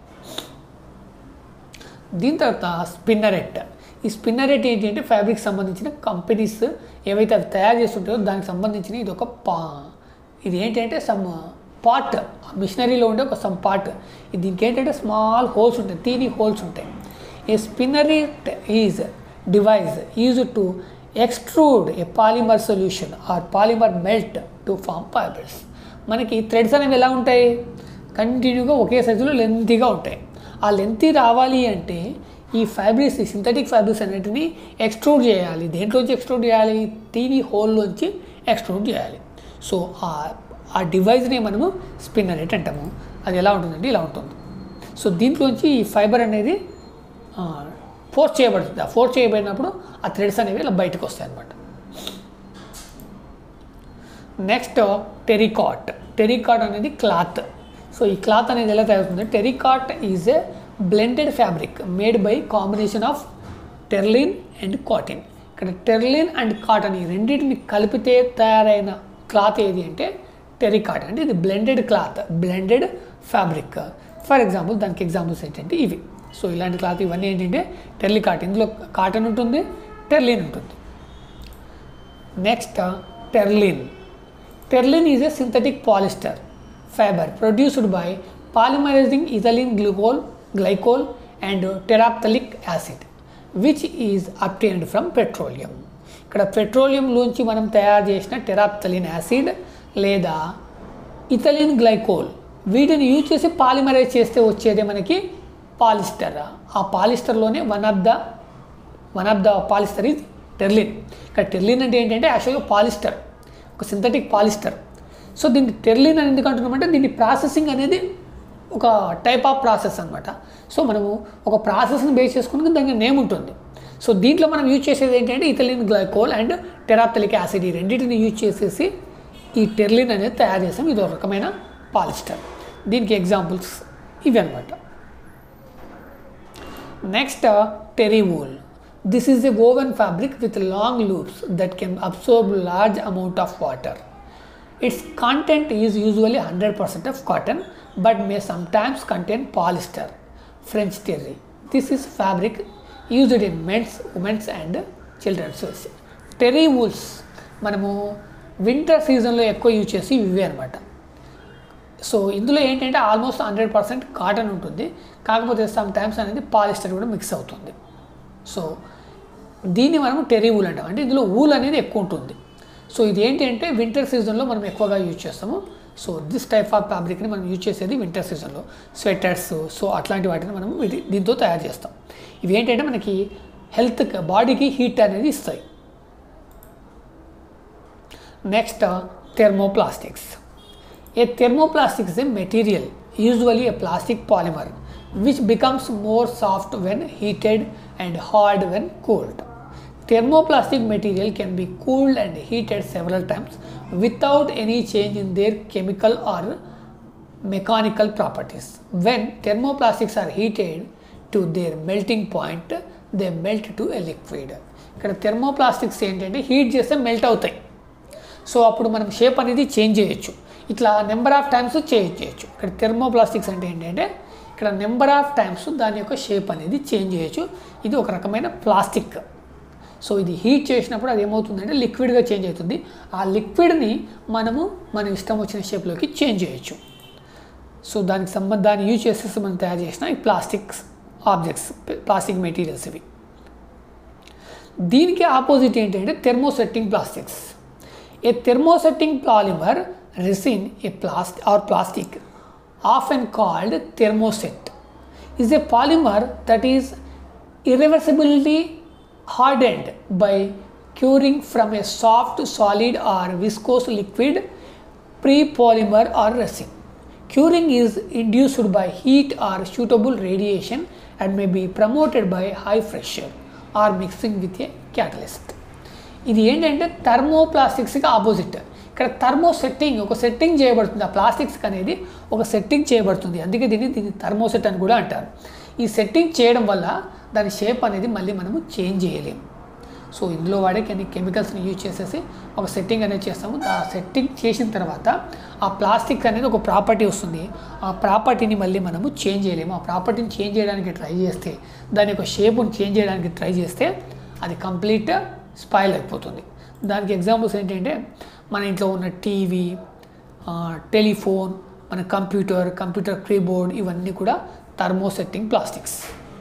దీని తర్వాత స్పిన్నరెట్ ఈ స్పిన్నరెట్ ఏంటి అంటే ఫ్యాబ్రిక్ సంబంధించిన కంపెనీస్ ఏవైతే అవి తయారు చేస్తుంటాయో దానికి సంబంధించిన ఇది ఒక పా ఇది ఏంటంటే సమ్ పార్ట్ మిషనరీలో ఉండే ఒక సమ్ పార్ట్ దీనికి ఏంటంటే స్మాల్ హోల్స్ ఉంటాయి తీని హోల్స్ ఉంటాయి a spinneret is device use to extrude a polymer solution or polymer melt to form fibres మనకి థ్రెడ్స్ అనేవి ఎలా ఉంటాయి కంటిన్యూగా ఒకే సైజులో లెంతీగా ఉంటాయి ఆ లెంతీ రావాలి అంటే ఈ ఫ్యాబ్రిక్స్ ఈ సింథటిక్ ఫ్యాబ్రిక్స్ అన్నిటిని ఎక్స్ట్రూడ్ చేయాలి దేంట్లోంచి ఎక్స్ట్రూడ్ చేయాలి టీవీ హోల్లోంచి ఎక్స్ట్రూడ్ చేయాలి సో ఆ ఆ డివైస్ని మనము స్పిన్నరెట్ అంటాము అది ఎలా ఉంటుందంటే ఇలా ఉంటుంది సో దీంట్లోంచి ఈ ఫైబర్ అనేది ఫోర్స్ చేయబడుతుంది ఆ ఫోర్స్ చేయబడినప్పుడు ఆ థ్రెడ్స్ అనేవి ఇలా బయటకు వస్తాయి అన్నమాట నెక్స్ట్ టెరికాట్ టెరికాట్ అనేది క్లాత్ సో ఈ క్లాత్ అనేది ఎలా తయారవుతుంది terrycot is a blended fabric made by combination of terylene and cotton ఇక్కడ టెర్లిన్ అండ్ కాటన్ ఈ రెండింటిని కలిపితే తయారైన క్లాత్ ఏది అంటే టెరికాట్ అంటే ఇది blended cloth blended fabric for example దానికి ఎగ్జాంపుల్స్ ఏంటంటే ఇవి సో ఇలాంటి క్లాత్ ఇవన్నీ ఏంటంటే టెర్లికాట్ ఇందులో కాటన్ ఉంటుంది టెర్లిన్ ఉంటుంది next terylene terylene is a synthetic polyester fiber produced by polymerizing ethylene glycol, glycol and terephthalic acid which is obtained from petroleum ఇక్కడ పెట్రోలియంలోంచి మనం తయారు చేసిన టెరాప్తలిన్ యాసిడ్ లేదా ఇథలిన్ గ్లైకోల్ వీటిని యూజ్ చేసి పాలిమరైజ్ చేస్తే వచ్చేదే మనకి పాలిస్టర్ ఆ పాలిస్టర్లోనే one of the one of the polyester is terylene ఇక్కడ టెర్లిన్ అంటే ఏంటంటే యాక్చువల్గా పాలిస్టర్ ఒక సింథటిక్ పాలిస్టర్ సో దీన్ని టెర్లిన్ అని ఎందుకు అంటున్నామంటే దీన్ని ప్రాసెసింగ్ అనేది ఒక టైప్ ఆఫ్ ప్రాసెస్ అనమాట సో మనము ఒక ప్రాసెస్ని బేస్ చేసుకుని దానికి నేమ్ ఉంటుంది సో దీంట్లో మనం యూజ్ చేసేది ఏంటంటే ethylene glycol and terephthalic acid ఈ రెండింటిని యూజ్ చేసేసి ఈ టెర్లిన్ అనేది తయారు చేసాం ఇది ఒక రకమైన పాలిస్టర్ దీనికి ఎగ్జాంపుల్స్ ఇవి అనమాట next terry wool this is a woven fabric with long loops that can absorb large amount of water. Its content is usually 100% of cotton but may sometimes contain polyester, French terry. This is fabric used in men's, women's and children's wears. Terry wools మనము వింటర్ సీజన్లో ఎక్కువ యూజ్ చేసి ఇవే అనమాట సో ఇందులో ఏంటంటే ఆల్మోస్ట్ హండ్రెడ్ పర్సెంట్ కాటన్ ఉంటుంది కాకపోతే సమ్ టైమ్స్ అనేది పాలిస్టర్ కూడా మిక్స్ అవుతుంది సో దీన్ని మనం టెరీ వూల్ అంటాం అంటే ఇందులో వూల్ అనేది ఎక్కువ ఉంటుంది సో ఇది ఏంటి అంటే వింటర్ సీజన్లో మనం ఎక్కువగా యూజ్ చేస్తాము సో దిస్ టైప్ ఆఫ్ ఫ్యాబ్రిక్ని మనం యూజ్ చేసేది వింటర్ సీజన్లో స్వెటర్స్ సో అట్లాంటి వాటిని మనం వీటి దీంతో తయారు చేస్తాం ఇవి ఏంటంటే మనకి హెల్త్ బాడీకి హీట్ అనేది ఇస్తాయి next thermoplastics A thermoplastic is a material, usually a plastic polymer, which becomes more soft when heated and hard when cooled. Thermoplastic material can be cooled and heated several times without any change in their chemical or mechanical properties. When thermoplastics are heated to their melting point, they melt to a liquid. ఇక్కడ థెర్మోప్లాస్టిక్స్ ఏంటంటే హీట్ చేస్తే మెల్ట్ అవుతాయి సో అప్పుడు మనం షేప్ అనేది చేంజ్ చేయొచ్చు ఇట్లా నెంబర్ ఆఫ్ టైమ్స్ చేంజ్ చేయొచ్చు ఇక్కడ థెర్మోప్లాస్టిక్స్ అంటే ఏంటంటే ఇక్కడ నెంబర్ ఆఫ్ టైమ్స్ దాని యొక్క షేప్ అనేది చేంజ్ చేయొచ్చు ఇది ఒక రకమైన ప్లాస్టిక్ సో ఇది హీట్ చేసినప్పుడు అది ఏమవుతుందంటే లిక్విడ్గా చేంజ్ అవుతుంది ఆ లిక్విడ్ని మనము మన ఇష్టం వచ్చిన షేప్లోకి చేంజ్ చేయొచ్చు సో దానికి సంబంధ దాన్ని యూజ్ చేసేసి మనం తయారు చేసిన ఈ ప్లాస్టిక్స్ ఆబ్జెక్ట్స్ ప్లాస్టిక్ మెటీరియల్స్ ఇవి దీనికి ఆపోజిట్ ఏంటంటే thermosetting plastics a thermosetting polymer resin a plastic or plastic often called thermoset is a polymer that is irreversibly hardened by curing from a soft solid or viscous liquid pre-polymer or resin curing is induced by heat or suitable radiation and may be promoted by high pressure or mixing with a catalyst ఇది ఏంటంటే థర్మోప్లాస్టిక్స్కి ఆపోజిట్ ఇక్కడ థర్మో సెట్టింగ్ ఒక సెట్టింగ్ చేయబడుతుంది ఆ ప్లాస్టిక్స్ అనేది ఒక సెట్టింగ్ చేయబడుతుంది అందుకే దీన్ని దీన్ని థర్మోసెట్ అని కూడా అంటారు ఈ సెట్టింగ్ చేయడం వల్ల దాని షేప్ అనేది మళ్ళీ మనము చేంజ్ చేయలేము సో ఇందులో వాడే కొన్ని కెమికల్స్ని యూజ్ చేసేసి ఒక సెట్టింగ్ అనేది చేస్తాము ఆ సెట్టింగ్ చేసిన తర్వాత ఆ ప్లాస్టిక్ అనేది ఒక ప్రాపర్టీ వస్తుంది ఆ ప్రాపర్టీని మళ్ళీ మనము చేంజ్ చేయలేము ఆ ప్రాపర్టీని చేంజ్ చేయడానికి ట్రై చేస్తే దాని యొక్క షేప్ని చేంజ్ చేయడానికి ట్రై చేస్తే అది కంప్లీట్ స్పాయిల్ అయిపోతుంది దానికి ఎగ్జాంపుల్స్ ఏంటంటే మన ఇంట్లో ఉన్న టీవీ టెలిఫోన్ మన కంప్యూటర్ కంప్యూటర్ కీబోర్డ్ ఇవన్నీ కూడా thermosetting plastics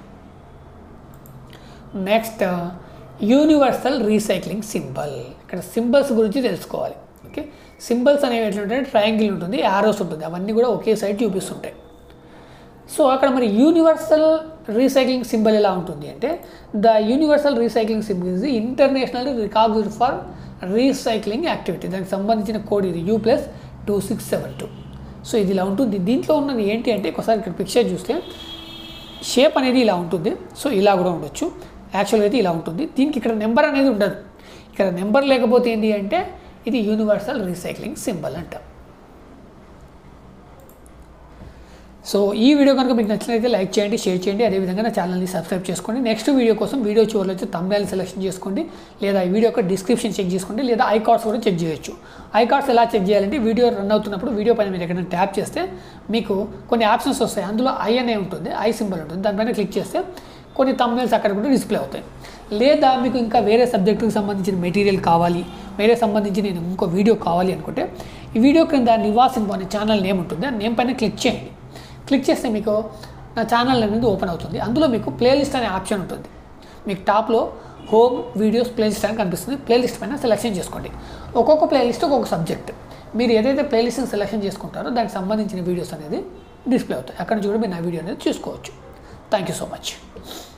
next universal recycling symbol ఇక్కడ సింబల్స్ గురించి తెలుసుకోవాలి ఓకే సింబల్స్ అనేవి ఎట్లుంటే ట్రయాంగిల్ ఉంటుంది యారోస్ ఉంటుంది అవన్నీ కూడా ఒకే సైడ్ చూపిస్తుంటాయి సో అక్కడ మరి యూనివర్సల్ రీసైక్లింగ్ సింబల్ ఎలా ఉంటుంది అంటే the universal recycling symbol is international recognised for recycling activity దానికి సంబంధించిన కోడ్ ఇది U plus two six seven two so ఇది ఇలా ఉంటుంది దీంట్లో ఉన్నది ఏంటి అంటే ఒకసారి ఇక్కడ పిక్చర్ చూస్తే షేప్ అనేది ఇలా ఉంటుంది సో ఇలా కూడా ఉండొచ్చు యాక్చువల్గా అయితే ఇలా ఉంటుంది దీనికి ఇక్కడ నెంబర్ అనేది ఉండదు ఇక్కడ నెంబర్ లేకపోతే ఏంటి అంటే ఇది యూనివర్సల్ రీసైక్లింగ్ సింబల్ అంటాం సో ఈ వీడియో కనుక మీకు నచ్చినట్లయితే లైక్ చేయండి షేర్ చేయండి అదేవిధంగా నా ఛానల్ని సబ్స్క్రైబ్ చేసుకోండి నెక్స్ట్ వీడియో కోసం వీడియో చివరిలో వచ్చి తమ్నేల్ సెలెక్షన్ చేసుకోండి లేదా ఈ వీడియో యొక్క డిస్క్రిప్షన్ చెక్ చేసుకోండి లేదా ఐ కార్డ్స్ కూడా చెక్ చేయొచ్చు ఐ కార్డ్స్ ఎలా చెక్ చేయాలంటే వీడియో రన్ అవుతున్నప్పుడు వీడియో పైన మీరు ఎక్కడైనా ట్యాప్ చేస్తే మీకు కొన్ని ఆప్షన్స్ వస్తాయి అందులో ఐ అనే ఉంటుంది ఐ సింబల్ ఉంటుంది దానిపైన క్లిక్ చేస్తే కొన్ని తమ్నేల్స్ అక్కడ కూడా డిస్ప్లే అవుతాయి లేదా మీకు ఇంకా వేరే సబ్జెక్టుకి సంబంధించిన మెటీరియల్ కావాలి వేరే సంబంధించి నేను ఇంకో వీడియో కావాలి అనుకుంటే ఈ వీడియో క్రింద నివాస్ ఇన్ఫో అనే ఛానల్ నేమ్ ఉంటుంది ఆ నేమ్ పైన క్లిక్ చేయండి క్లిక్ చేస్తే మీకు నా ఛానల్ అనేది ఓపెన్ అవుతుంది అందులో మీకు ప్లేలిస్ట్ అనే ఆప్షన్ ఉంటుంది మీకు టాప్లో హోమ్ వీడియోస్ ప్లేలిస్ట్ అని కనిపిస్తుంది ప్లేలిస్ట్ పైన సెలెక్షన్ చేసుకోండి ఒక్కొక్క ప్లేలిస్ట్ ఒక్కొక్క సబ్జెక్ట్ మీరు ఏదైతే ప్లేలిస్ట్ని సెలెక్షన్ చేసుకుంటారో దానికి సంబంధించిన వీడియోస్ అనేది డిస్ప్లే అవుతాయి అక్కడ నుంచి కూడా మీరు నా వీడియో అనేది చూసుకోవచ్చు థ్యాంక్ యూ సో మచ్